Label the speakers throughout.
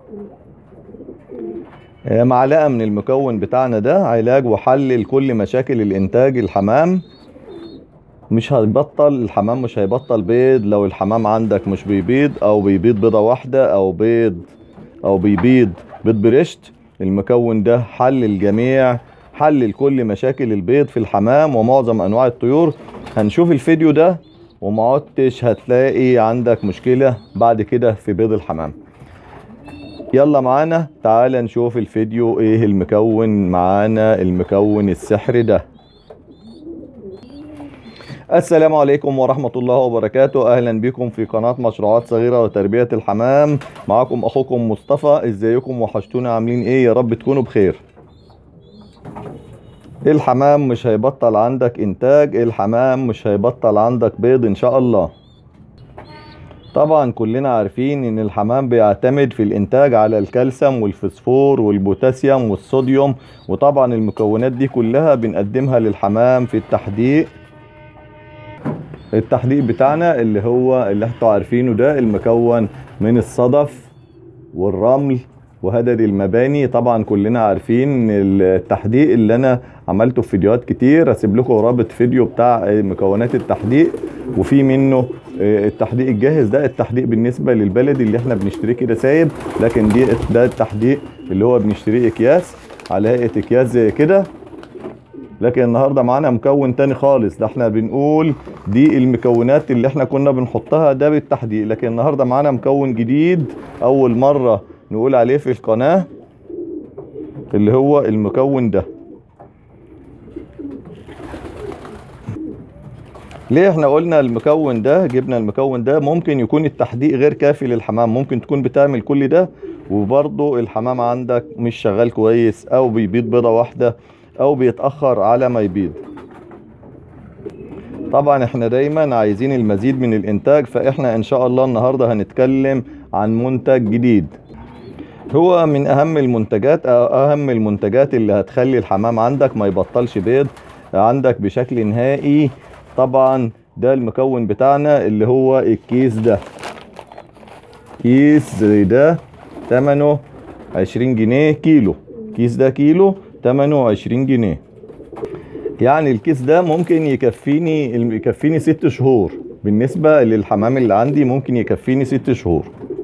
Speaker 1: آه، معلقة من المكون بتاعنا ده علاج وحل لكل مشاكل الانتاج الحمام مش هيبطل الحمام مش هيبطل بيض لو الحمام عندك مش بيبيض او بيبيض بيضة واحدة او بيض او بيبيض بيض برشت المكون ده حل الجميع حل لكل مشاكل البيض في الحمام ومعظم انواع الطيور هنشوف الفيديو ده وما عدتش هتلاقي عندك مشكلة بعد كده في بيض الحمام يلا معانا تعال نشوف الفيديو ايه المكون معانا المكون السحري ده السلام عليكم ورحمة الله وبركاته اهلا بكم في قناة مشروعات صغيرة وتربية الحمام معكم اخوكم مصطفى ازيكم وحشتونا عاملين ايه يا رب تكونوا بخير الحمام مش هيبطل عندك انتاج الحمام مش هيبطل عندك بيض ان شاء الله طبعا كلنا عارفين ان الحمام بيعتمد في الانتاج على الكالسيوم والفسفور والبوتاسيوم والصوديوم وطبعا المكونات دي كلها بنقدمها للحمام في التحديق التحديق بتاعنا اللي هو اللي انتوا عارفينه ده المكون من الصدف والرمل وهدد المباني طبعا كلنا عارفين التحديق اللي انا عملته في فيديوهات كتير اسيب لكم رابط فيديو بتاع مكونات التحديق وفي منه التحديق الجاهز ده التحديق بالنسبه للبلدي اللي احنا بنشتريه كده سايب لكن دي ده التحديق اللي هو بنشتريه اكياس على هيئه اكياس زي كده لكن النهارده معانا مكون تاني خالص ده احنا بنقول دي المكونات اللي احنا كنا بنحطها ده بالتحديق لكن النهارده معانا مكون جديد اول مره نقول عليه في القناه اللي هو المكون ده ليه احنا قلنا المكون ده جبنا المكون ده ممكن يكون التحديق غير كافي للحمام ممكن تكون بتعمل كل ده وبرضه الحمام عندك مش شغال كويس او بيبيض بيضة واحدة او بيتأخر على ما يبيض طبعا احنا دايما عايزين المزيد من الانتاج فاحنا ان شاء الله النهاردة هنتكلم عن منتج جديد هو من اهم المنتجات أو اهم المنتجات اللي هتخلي الحمام عندك ما يبطلش بيض عندك بشكل نهائي طبعا ده المكون بتاعنا اللي هو الكيس ده كيس زي ده تمنه عشرين جنيه كيلو كيس ده كيلو تمنه عشرين جنيه يعني الكيس ده ممكن يكفيني يكفيني ست شهور بالنسبة للحمام اللي عندي ممكن يكفيني ست شهور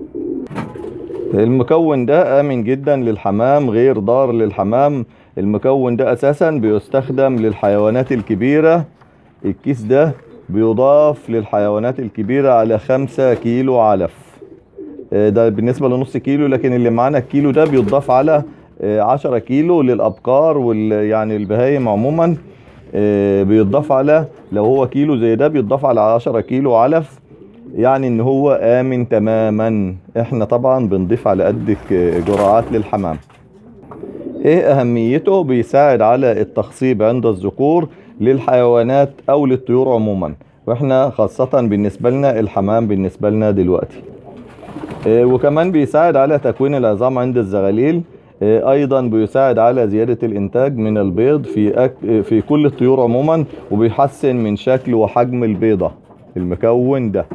Speaker 1: المكون ده آمن جدا للحمام غير ضار للحمام المكون ده أساسا بيستخدم للحيوانات الكبيرة الكيس ده بيضاف للحيوانات الكبيرة على خمسة كيلو علف ده بالنسبة لنص كيلو لكن اللي معانا الكيلو ده بيضاف على عشرة كيلو للأبقار وال يعني البهايم عموما بيضاف على لو هو كيلو زي ده بيضاف على عشرة كيلو علف يعني ان هو امن تماما احنا طبعا بنضيف على قد جرعات للحمام ايه اهميته بيساعد على التخصيب عند الذكور للحيوانات او للطيور عموما واحنا خاصة بالنسبة لنا الحمام بالنسبة لنا دلوقتي إيه وكمان بيساعد على تكوين العظام عند الزغاليل إيه ايضا بيساعد على زيادة الانتاج من البيض في أك... في كل الطيور عموما وبيحسن من شكل وحجم البيضة المكون ده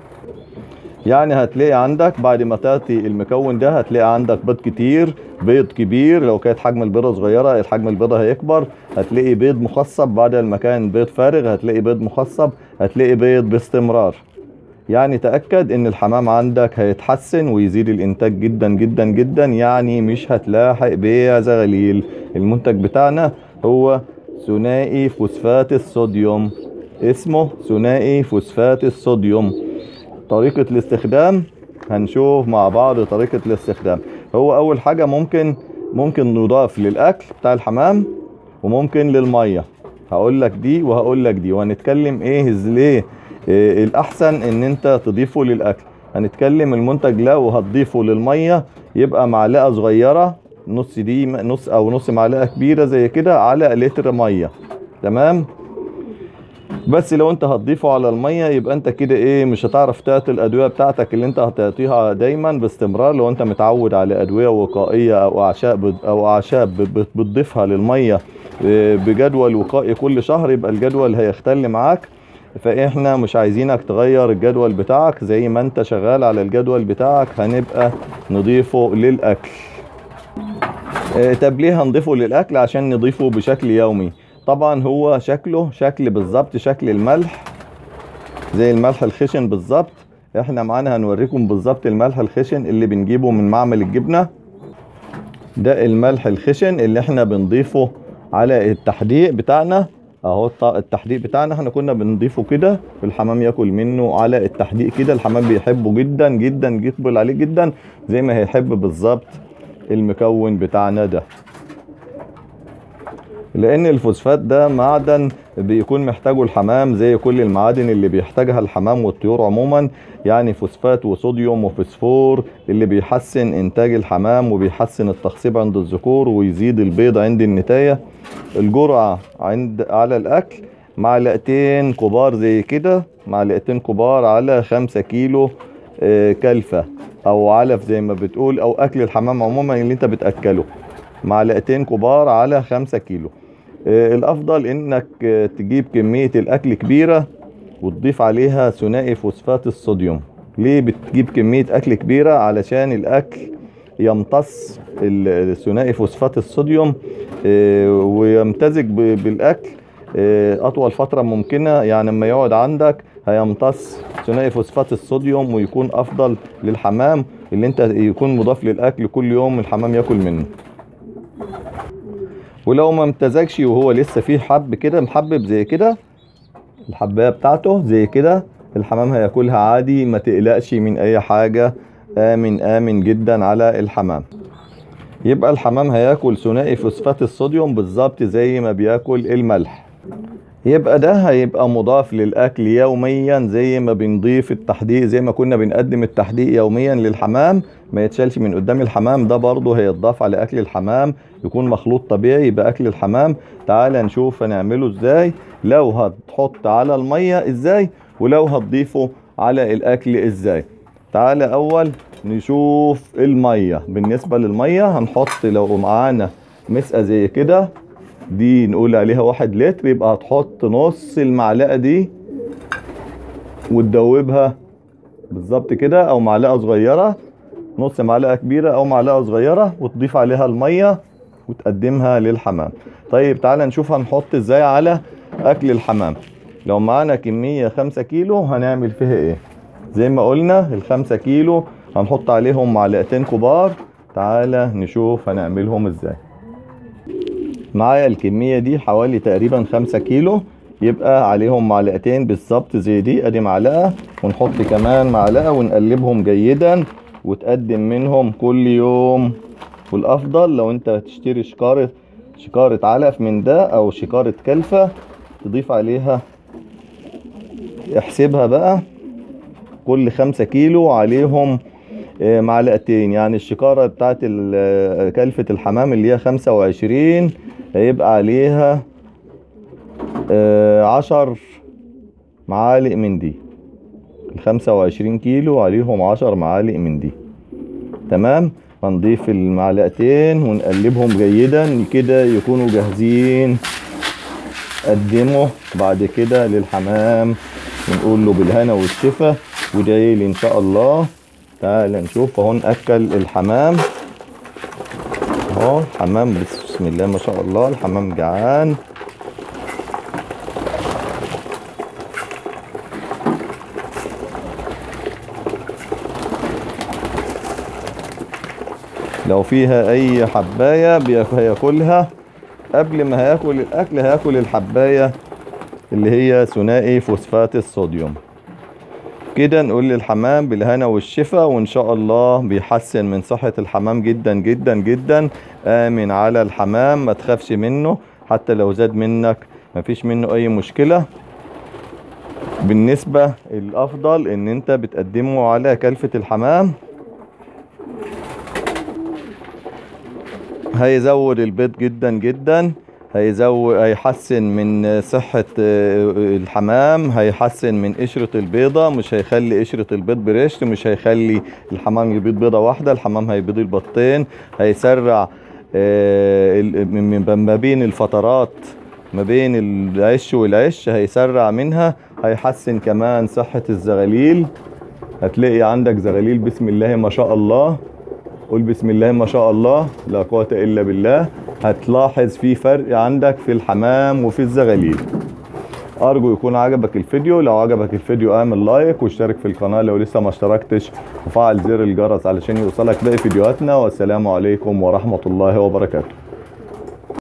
Speaker 1: يعني هتلاقي عندك بعد ما تعطي المكون ده هتلاقي عندك بيض كتير بيض كبير لو كانت حجم البيضة صغيرة الحجم البيضة هيكبر هتلاقي بيض مخصب بعد ما كان بيض فارغ هتلاقي بيض مخصب هتلاقي بيض باستمرار يعني تأكد ان الحمام عندك هيتحسن ويزيد الانتاج جدا جدا جدا يعني مش هتلاحق بيع زغاليل المنتج بتاعنا هو ثنائي فوسفات الصوديوم اسمه ثنائي فوسفات الصوديوم طريقة الاستخدام هنشوف مع بعض طريقة الاستخدام هو اول حاجة ممكن ممكن نضاف للاكل بتاع الحمام وممكن للمية هقول لك دي وهقول لك دي وهنتكلم ايه ليه إيه الاحسن ان انت تضيفه للاكل هنتكلم المنتج لو هتضيفه للمية يبقى معلقة صغيرة نص دي نص او نص معلقة كبيرة زي كده على لتر مية تمام بس لو انت هتضيفه على المية يبقى انت كده ايه مش هتعرف تعطي الادوية بتاعتك اللي انت هتعطيها دايما باستمرار لو انت متعود على ادوية وقائية او اعشاب او اعشاب بتضيفها للمية بجدول وقائي كل شهر يبقى الجدول هيختل معاك فاحنا مش عايزينك تغير الجدول بتاعك زي ما انت شغال على الجدول بتاعك هنبقى نضيفه للاكل آه، طب ليه هنضيفه للاكل عشان نضيفه بشكل يومي طبعا هو شكله شكل بالظبط شكل الملح زي الملح الخشن بالظبط احنا معانا هنوريكم بالظبط الملح الخشن اللي بنجيبه من معمل الجبنه ده الملح الخشن اللي احنا بنضيفه على التحديق بتاعنا اهو الط- التحديق بتاعنا احنا كنا بنضيفه كده الحمام ياكل منه على التحديق كده الحمام بيحبه جدا جدا يقبل عليه جدا زي ما هيحب بالظبط المكون بتاعنا ده لان الفوسفات ده معدن بيكون محتاجه الحمام زي كل المعادن اللي بيحتاجها الحمام والطيور عموما يعني فوسفات وصوديوم وفسفور اللي بيحسن انتاج الحمام وبيحسن التخصيب عند الذكور ويزيد البيض عند النتاية الجرعة عند على الاكل معلقتين كبار زي كده معلقتين كبار على خمسة كيلو آه، كلفة او علف زي ما بتقول او اكل الحمام عموما اللي انت بتاكله معلقتين كبار على خمسة كيلو آه، الافضل انك آه، تجيب كمية الاكل كبيرة وتضيف عليها ثنائي فوسفات الصوديوم ليه بتجيب كمية اكل كبيرة علشان الاكل يمتص ال- الثنائي فوسفات الصوديوم آه، ويمتزج ب- بالاكل آه، اطول فترة ممكنة يعني لما يقعد عندك هيمتص ثنائي فوسفات الصوديوم ويكون افضل للحمام اللي انت يكون مضاف للاكل كل يوم الحمام ياكل منه ولو ما امتزجش وهو لسه فيه حب كده محبب زي كده الحبايه بتاعته زي كده الحمام هياكلها عادي ما تقلقش من اي حاجه امن امن جدا على الحمام يبقى الحمام هياكل ثنائي فوسفات الصوديوم بالظبط زي ما بياكل الملح يبقى ده هيبقى مضاف للاكل يوميا زي ما بنضيف التحديق زي ما كنا بنقدم التحديق يوميا للحمام ما يتشالش من قدام الحمام ده برضه هيتضاف على اكل الحمام يكون مخلوط طبيعي باكل الحمام تعال نشوف هنعمله ازاي لو هتحط على الميه ازاي ولو هتضيفه على الاكل ازاي تعال اول نشوف الميه بالنسبه للميه هنحط لو معانا مسقه زي كده دي نقول عليها واحد لتر يبقى هتحط نص المعلقه دي وتدوبها بالظبط كده او معلقه صغيره نص معلقه كبيره او معلقه صغيره وتضيف عليها الميه وتقدمها للحمام طيب تعالى نشوف هنحط ازاي على اكل الحمام لو معانا كميه خمسة كيلو هنعمل فيها ايه زي ما قلنا الخمسة كيلو هنحط عليهم معلقتين كبار تعالى نشوف هنعملهم ازاي معايا الكمية دي حوالي تقريبا خمسة كيلو يبقى عليهم معلقتين بالظبط زي دي ادي معلقة ونحط كمان معلقة ونقلبهم جيدا وتقدم منهم كل يوم والافضل لو انت تشتري شكارة شكارة علف من ده او شكارة كلفة تضيف عليها احسبها بقى كل خمسة كيلو عليهم آه، معلقتين يعني الشكارة بتاعت ال- آه، كلفة الحمام اللي هي خمسة وعشرين هيبقى عليها آه، عشر معالق من دي الخمسة وعشرين كيلو عليهم عشر معالق من دي تمام هنضيف المعلقتين ونقلبهم جيدا كده يكونوا جاهزين قدمه بعد كده للحمام ونقول له بالهنا والشفا ودعي لي ان شاء الله تعال نشوف اهو ناكل الحمام اهو الحمام بسم الله ما شاء الله الحمام جعان لو فيها اي حبايه بياك- هياكلها قبل ما هياكل الاكل هياكل الحبايه اللي هي ثنائي فوسفات الصوديوم كده نقول للحمام بالهنا والشفا وان شاء الله بيحسن من صحة الحمام جدا جدا جدا امن على الحمام ما تخافش منه حتى لو زاد منك مفيش منه اي مشكلة بالنسبة الافضل ان انت بتقدمه على كلفة الحمام هيزود البيض جدا جدا هيزود هيحسن من صحة آه، الحمام هيحسن من قشرة البيضة مش هيخلي قشرة البيض بريش مش هيخلي الحمام يبيض بيضة واحدة الحمام هيبيض البيضتين هيسرع آه، ال- من- من- ما بين الفترات ما بين العش والعش هيسرع منها هيحسن كمان صحة الزغاليل هتلاقي عندك زغاليل بسم الله ما شاء الله قول بسم الله ما شاء الله لا قوة إلا بالله هتلاحظ في فرق عندك في الحمام وفي الزغاليل أرجو يكون عجبك الفيديو لو عجبك الفيديو اعمل لايك واشترك في القناة لو لسه ما اشتركتش وفعل زر الجرس علشان يوصلك باقي فيديوهاتنا والسلام عليكم ورحمة الله وبركاته